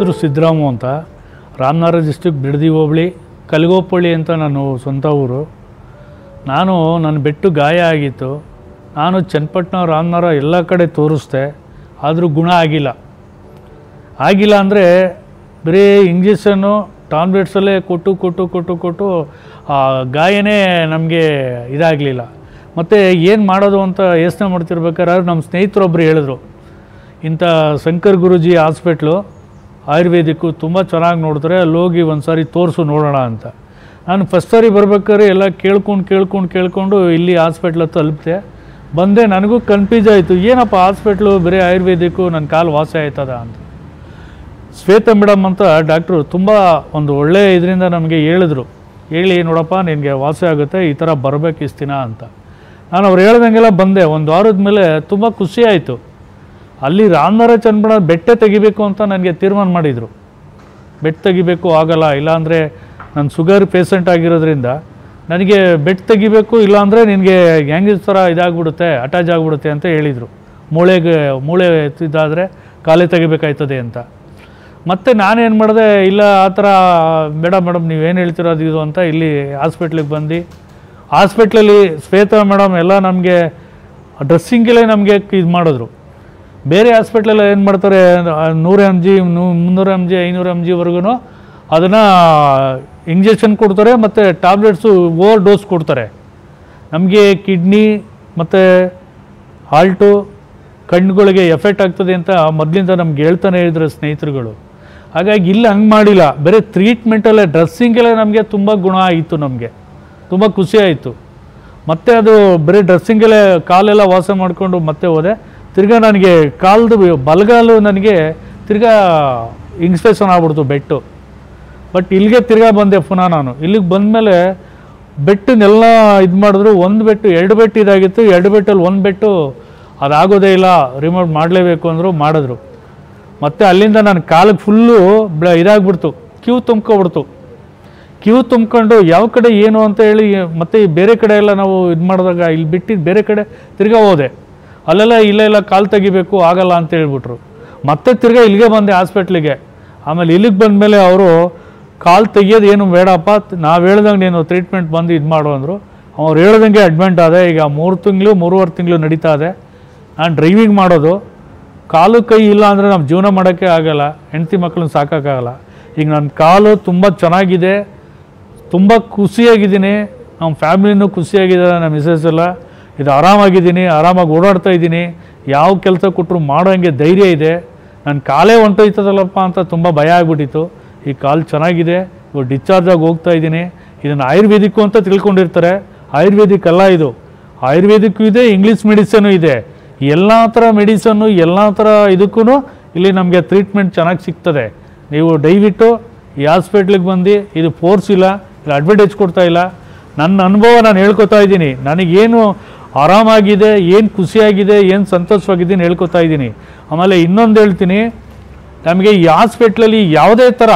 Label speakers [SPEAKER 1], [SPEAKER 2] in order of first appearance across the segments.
[SPEAKER 1] ಹೆಸರು ಸಿದ್ದರಾಮು ಅಂತ ರಾಮನಗರ ಡಿಸ್ಟ್ರಿಕ್ಟ್ ಬಿಡದಿ ಹೋಬಳಿ ಕಲ್ಗೋಪಳ್ಳಿ ಅಂತ ನಾನು ಸ್ವಂತ ಊರು ನಾನು ನನ್ನ ಬೆಟ್ಟು ಗಾಯ ಆಗಿತ್ತು ನಾನು ಚನ್ನಪಟ್ಟಣ ರಾಮನಗರ ಎಲ್ಲ ಕಡೆ ತೋರಿಸ್ದೆ ಆದರೂ ಗುಣ ಆಗಿಲ್ಲ ಆಗಿಲ್ಲ ಅಂದರೆ ಬರೀ ಇಂಜೆಕ್ಷನ್ನು ಟಾಬ್ಲೆಟ್ಸಲ್ಲೇ ಕೊಟ್ಟು ಕೊಟ್ಟು ಕೊಟ್ಟು ಕೊಟ್ಟು ಆ ಗಾಯನೇ ನಮಗೆ ಇದಾಗಲಿಲ್ಲ ಮತ್ತು ಏನು ಮಾಡೋದು ಅಂತ ಯೋಚನೆ ಮಾಡ್ತಿರ್ಬೇಕಾದ್ರೆ ನಮ್ಮ ಸ್ನೇಹಿತರೊಬ್ಬರು ಹೇಳಿದ್ರು ಇಂಥ ಶಂಕರ್ ಗುರುಜಿ ಹಾಸ್ಪಿಟ್ಲು ಆಯುರ್ವೇದಿಕ್ಕು ತುಂಬ ಚೆನ್ನಾಗಿ ನೋಡ್ತಾರೆ ಅಲ್ಲಿ ಹೋಗಿ ಒಂದು ಸಾರಿ ತೋರಿಸು ನೋಡೋಣ ಅಂತ ನಾನು ಫಸ್ಟ್ ಸಾರಿ ಬರ್ಬೇಕಾದ್ರೆ ಎಲ್ಲ ಕೇಳ್ಕೊಂಡು ಕೇಳ್ಕೊಂಡು ಕೇಳ್ಕೊಂಡು ಇಲ್ಲಿ ಹಾಸ್ಪಿಟ್ಲ್ ಹತ್ರ ತಲುಪಿದೆ ಬಂದೆ ನನಗೂ ಕನ್ಫ್ಯೂಸ್ ಆಯಿತು ಏನಪ್ಪ ಹಾಸ್ಪಿಟ್ಲು ಬರೀ ಆಯುರ್ವೇದಿಕ್ಕು ನನ್ನ ಕಾಲು ವಾಸಿ ಆಯ್ತದ ಅಂತ ಶ್ವೇತ ಮೇಡಮ್ ಅಂತ ಡಾಕ್ಟ್ರು ತುಂಬ ಒಂದು ಒಳ್ಳೆಯ ಇದರಿಂದ ನಮಗೆ ಹೇಳಿದ್ರು ಹೇಳಿ ನೋಡಪ್ಪ ನಿನಗೆ ವಾಸಿ ಆಗುತ್ತೆ ಈ ಥರ ಬರಬೇಕು ಇಷ್ಟು ದಿನ ಅಂತ ನಾನು ಅವ್ರು ಹೇಳ್ದಂಗೆಲ್ಲ ಬಂದೆ ಒಂದು ವಾರದ ಮೇಲೆ ತುಂಬ ಖುಷಿ ಆಯಿತು ಅಲ್ಲಿ ರಾಮನಗರ ಚನ್ನಬಣ ಬೆಟ್ಟ ತೆಗಿಬೇಕು ಅಂತ ನನಗೆ ತೀರ್ಮಾನ ಮಾಡಿದರು ಬೆಟ್ ತೆಗಿಬೇಕು ಆಗಲ್ಲ ಇಲ್ಲಾಂದರೆ ನಾನು ಶುಗರ್ ಪೇಷಂಟ್ ಆಗಿರೋದ್ರಿಂದ ನನಗೆ ಬೆಟ್ ತೆಗಿಬೇಕು ಇಲ್ಲಾಂದರೆ ನಿನಗೆ ಗ್ಯಾಂಗಿಸ್ ಥರ ಇದಾಗ್ಬಿಡುತ್ತೆ ಅಟ್ಯಾಚ್ ಆಗಿಬಿಡುತ್ತೆ ಅಂತ ಹೇಳಿದರು ಮೂಳೆಗೆ ಮೂಳೆ ಇದಾದರೆ ಕಾಲೇ ತೆಗಿಬೇಕಾಯ್ತದೆ ಅಂತ ಮತ್ತು ನಾನೇನು ಮಾಡಿದೆ ಇಲ್ಲ ಆ ಥರ ಬೇಡ ಮೇಡಮ್ ನೀವೇನು ಹೇಳ್ತಿರೋದು ಇದು ಅಂತ ಇಲ್ಲಿ ಹಾಸ್ಪಿಟ್ಲಿಗೆ ಬಂದು ಹಾಸ್ಪಿಟ್ಲಲ್ಲಿ ಶ್ವೇತಾ ಮೇಡಮ್ ಎಲ್ಲ ನಮಗೆ ಡ್ರೆಸ್ಸಿಂಗಲ್ಲೇ ನಮಗೆ ಇದು ಮಾಡಿದ್ರು ಬೇರೆ ಹಾಸ್ಪಿಟ್ಲಲ್ಲಿ ಏನು ಮಾಡ್ತಾರೆ ನೂರು ಎಮ್ ಜಿ ಮುನ್ನೂರು ಎಮ್ ಜಿ ಐನೂರು ಎಮ್ ಜಿವರೆಗೂ ಅದನ್ನು ಇಂಜೆಕ್ಷನ್ ಕೊಡ್ತಾರೆ ಮತ್ತು ಟ್ಯಾಬ್ಲೆಟ್ಸು ಓವರ್ ಡೋಸ್ ಕೊಡ್ತಾರೆ ನಮಗೆ ಕಿಡ್ನಿ ಮತ್ತು ಹಾಲ್ಟು ಕಣ್ಣುಗಳಿಗೆ ಎಫೆಕ್ಟ್ ಆಗ್ತದೆ ಅಂತ ಮೊದಲಿಂದ ನಮ್ಗೆ ಹೇಳ್ತಾನೆ ಇದ್ರು ಸ್ನೇಹಿತರುಗಳು ಹಾಗಾಗಿ ಇಲ್ಲಿ ಹಂಗೆ ಮಾಡಿಲ್ಲ ಬರೀ ಟ್ರೀಟ್ಮೆಂಟಲ್ಲೇ ಡ್ರೆಸ್ಸಿಂಗಲ್ಲೇ ನಮಗೆ ತುಂಬ ಗುಣ ಆಯಿತು ನಮಗೆ ತುಂಬ ಖುಷಿ ಆಯಿತು ಮತ್ತೆ ಅದು ಬರೀ ಡ್ರೆಸ್ಸಿಂಗಲ್ಲೇ ಕಾಲೆಲ್ಲ ವಾಸ ಮಾಡಿಕೊಂಡು ಮತ್ತೆ ಹೋದೆ ತಿರ್ಗಾ ನನಗೆ ಕಾಲ್ದು ಬಲಗಾಲು ನನಗೆ ತಿರ್ಗಾ ಇನ್ಸ್ಪೆಕ್ಷನ್ ಆಗ್ಬಿಡ್ತು ಬೆಟ್ಟು ಬಟ್ ಇಲ್ಲಿಗೆ ತಿರ್ಗಾ ಬಂದೆ ಪುನಃ ನಾನು ಇಲ್ಲಿಗೆ ಬಂದಮೇಲೆ ಬೆಟ್ಟನ್ನೆಲ್ಲ ಇದು ಮಾಡಿದ್ರು ಒಂದು ಬೆಟ್ಟು ಎರಡು ಬೆಟ್ಟು ಇದಾಗಿತ್ತು ಎರಡು ಬೆಟ್ಟಲ್ಲಿ ಒಂದು ಬೆಟ್ಟು ಅದಾಗೋದೇ ಇಲ್ಲ ರಿಮೋಟ್ ಮಾಡಲೇಬೇಕು ಅಂದರು ಮಾಡಿದ್ರು ಮತ್ತು ಅಲ್ಲಿಂದ ನನ್ನ ಕಾಲಿಗೆ ಫುಲ್ಲು ಬ್ಲ ಇದಾಗ್ಬಿಡ್ತು ಕ್ಯೂ ತುಂಬ್ಕೊಬಿಡ್ತು ಕ್ಯೂ ತುಂಬ್ಕೊಂಡು ಯಾವ ಕಡೆ ಏನು ಅಂತ ಹೇಳಿ ಮತ್ತೆ ಈ ಬೇರೆ ಕಡೆ ಎಲ್ಲ ನಾವು ಇದು ಮಾಡಿದಾಗ ಇಲ್ಲಿ ಬಿಟ್ಟಿದ್ದು ಬೇರೆ ಕಡೆ ತಿರ್ಗಾ ಹೋದೆ ಅಲ್ಲೆಲ್ಲ ಇಲ್ಲ ಇಲ್ಲ ಕಾಲು ತೆಗಿಬೇಕು ಆಗಲ್ಲ ಅಂತ ಹೇಳ್ಬಿಟ್ರು ಮತ್ತೆ ತಿರ್ಗಾ ಇಲ್ಲಿಗೆ ಬಂದೆ ಹಾಸ್ಪಿಟ್ಲಿಗೆ ಆಮೇಲೆ ಇಲ್ಲಿಗೆ ಬಂದಮೇಲೆ ಅವರು ಕಾಲು ತೆಗಿಯೋದು ಏನು ಬೇಡಪ್ಪ ನಾವು ಹೇಳ್ದಂಗೆ ನೀನು ಟ್ರೀಟ್ಮೆಂಟ್ ಬಂದು ಇದು ಮಾಡು ಅಂದರು ಅವ್ರು ಹೇಳ್ದಂಗೆ ಅಡ್ಮಿಂಟ್ ಆದೆ ಈಗ ಮೂರು ತಿಂಗಳು ಮೂರುವರೆ ತಿಂಗಳು ನಡೀತಾ ಇದೆ ನಾನು ಡ್ರೈವಿಂಗ್ ಮಾಡೋದು ಕಾಲು ಕೈ ಇಲ್ಲ ಅಂದರೆ ನಾವು ಜೀವನ ಮಾಡೋಕ್ಕೆ ಆಗಲ್ಲ ಹೆಂಡತಿ ಮಕ್ಕಳನ್ನ ಸಾಕೋಕ್ಕಾಗಲ್ಲ ಈಗ ನನ್ನ ಕಾಲು ತುಂಬ ಚೆನ್ನಾಗಿದೆ ತುಂಬ ಖುಷಿಯಾಗಿದ್ದೀನಿ ನಮ್ಮ ಫ್ಯಾಮಿಲಿನೂ ಖುಷಿಯಾಗಿದ್ದಾರೆ ನಮ್ಮ ಮಿಸಸ್ ಎಲ್ಲ ಇದು ಆರಾಮಾಗಿದ್ದೀನಿ ಆರಾಮಾಗಿ ಓಡಾಡ್ತಾ ಇದ್ದೀನಿ ಯಾವ ಕೆಲಸ ಕೊಟ್ಟರು ಮಾಡೋಂಗೆ ಧೈರ್ಯ ಇದೆ ನನ್ನ ಕಾಲೇ ಹೊಂಟೋಯ್ತದಲ್ಲಪ್ಪ ಅಂತ ತುಂಬ ಭಯ ಆಗ್ಬಿಟ್ಟಿತ್ತು ಈ ಕಾಲು ಚೆನ್ನಾಗಿದೆ ಇವಾಗ ಡಿಸ್ಚಾರ್ಜ್ ಆಗಿ ಹೋಗ್ತಾ ಇದ್ದೀನಿ ಇದನ್ನು ಆಯುರ್ವೇದಿಕ್ಕು ಅಂತ ತಿಳ್ಕೊಂಡಿರ್ತಾರೆ ಆಯುರ್ವೇದಿಕ್ ಅಲ್ಲ ಇದು ಆಯುರ್ವೇದಿಕ್ಕು ಇದೆ ಇಂಗ್ಲೀಷ್ ಮೆಡಿಸನು ಇದೆ ಎಲ್ಲ ಥರ ಮೆಡಿಸನ್ನು ಎಲ್ಲ ಥರ ಇದಕ್ಕೂ ಇಲ್ಲಿ ನಮಗೆ ಟ್ರೀಟ್ಮೆಂಟ್ ಚೆನ್ನಾಗಿ ಸಿಗ್ತದೆ ನೀವು ದಯವಿಟ್ಟು ಈ ಹಾಸ್ಪಿಟ್ಲಿಗೆ ಬಂದು ಇದು ಫೋರ್ಸ್ ಇಲ್ಲ ಇಲ್ಲ ಅಡ್ವರ್ಟೈಸ್ ಕೊಡ್ತಾ ಇಲ್ಲ ನನ್ನ ಅನುಭವ ನಾನು ಹೇಳ್ಕೊತಾ ಇದ್ದೀನಿ ನನಗೇನು ಆರಾಮಾಗಿದೆ ಏನು ಖುಷಿಯಾಗಿದೆ ಏನು ಸಂತೋಷವಾಗಿದ್ದೀನಿ ಹೇಳ್ಕೊತಾ ಇದ್ದೀನಿ ಆಮೇಲೆ ಇನ್ನೊಂದು ಹೇಳ್ತೀನಿ ನಮಗೆ ಈ ಹಾಸ್ಪಿಟ್ಲಲ್ಲಿ ಯಾವುದೇ ಥರ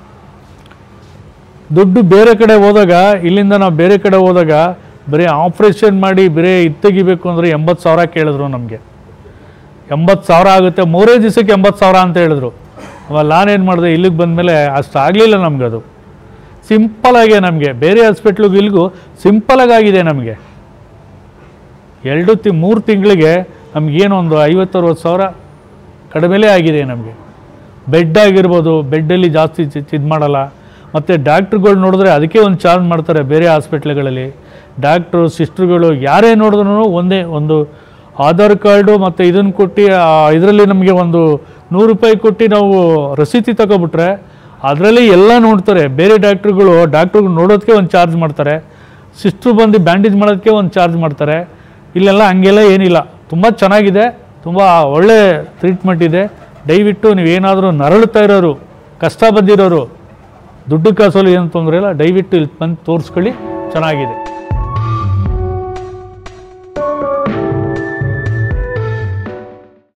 [SPEAKER 1] ದುಡ್ಡು ಬೇರೆ ಕಡೆ ಹೋದಾಗ ಇಲ್ಲಿಂದ ನಾವು ಬೇರೆ ಕಡೆ ಹೋದಾಗ ಬರೀ ಆಪ್ರೇಷನ್ ಮಾಡಿ ಬರೀ ಇದು ತೆಗಿಬೇಕು ಅಂದರೆ ಎಂಬತ್ತು ಸಾವಿರ ಕೇಳಿದ್ರು ನಮಗೆ ಎಂಬತ್ತು ಸಾವಿರ ಆಗುತ್ತೆ ಮೂರೇ ದಿವಸಕ್ಕೆ ಎಂಬತ್ತು ಸಾವಿರ ಅಂತ ಹೇಳಿದ್ರು ಆಮೇಲೆ ನಾನೇನು ಮಾಡಿದೆ ಇಲ್ಲಿಗೆ ಬಂದಮೇಲೆ ಅಷ್ಟು ಆಗಲಿಲ್ಲ ನಮಗದು ಸಿಂಪಲಾಗೆ ನಮಗೆ ಬೇರೆ ಹಾಸ್ಪಿಟ್ಲಿಗೂ ಇಲ್ಲಿಗೂ ಸಿಂಪಲಾಗಿ ಆಗಿದೆ ನಮಗೆ ಎರಡು ತಿ ಮೂರು ತಿಂಗಳಿಗೆ ನಮಗೇನು ಒಂದು ಐವತ್ತರವತ್ತು ಸಾವಿರ ಕಡಿಮೆಲೇ ಆಗಿದೆ ನಮಗೆ ಬೆಡ್ ಆಗಿರ್ಬೋದು ಬೆಡ್ಡಲ್ಲಿ ಜಾಸ್ತಿ ಇದು ಮಾಡಲ್ಲ ಮತ್ತು ಡಾಕ್ಟ್ರುಗಳು ನೋಡಿದ್ರೆ ಅದಕ್ಕೆ ಒಂದು ಚಾರ್ಜ್ ಮಾಡ್ತಾರೆ ಬೇರೆ ಹಾಸ್ಪಿಟ್ಲ್ಗಳಲ್ಲಿ ಡಾಕ್ಟ್ರು ಸಿಸ್ಟ್ರುಗಳು ಯಾರೇ ನೋಡಿದ್ರು ಒಂದೇ ಒಂದು ಆಧಾರ್ ಕಾರ್ಡು ಮತ್ತು ಇದನ್ನು ಕೊಟ್ಟು ಇದರಲ್ಲಿ ನಮಗೆ ಒಂದು ನೂರು ರೂಪಾಯಿ ಕೊಟ್ಟು ನಾವು ರಸೀತಿ ತಗೊಬಿಟ್ರೆ ಅದರಲ್ಲಿ ಎಲ್ಲ ನೋಡ್ತಾರೆ ಬೇರೆ ಡಾಕ್ಟ್ರುಗಳು ಡಾಕ್ಟ್ರುಗಳು ನೋಡೋದಕ್ಕೆ ಒಂದು ಚಾರ್ಜ್ ಮಾಡ್ತಾರೆ ಸಿಸ್ಟ್ರು ಬಂದು ಬ್ಯಾಂಡೇಜ್ ಮಾಡೋದಕ್ಕೆ ಒಂದು ಚಾರ್ಜ್ ಮಾಡ್ತಾರೆ ಇಲ್ಲೆಲ್ಲ ಹಂಗೆಲ್ಲ ಏನಿಲ್ಲ ತುಂಬ ಚೆನ್ನಾಗಿದೆ ತುಂಬ ಒಳ್ಳೆ ಟ್ರೀಟ್ಮೆಂಟ್ ಇದೆ ದಯವಿಟ್ಟು ನೀವೇನಾದರೂ ನರಳುತ್ತಾ ಇರೋರು ಕಷ್ಟ ಬಂದಿರೋರು ದುಡ್ಡು ಕಾಸಲು ಏನು ತೊಂದರೆ ಇಲ್ಲ ದಯವಿಟ್ಟು ಇಲ್ಲಿ ಬಂದು ತೋರಿಸ್ಕೊಳ್ಳಿ ಚೆನ್ನಾಗಿದೆ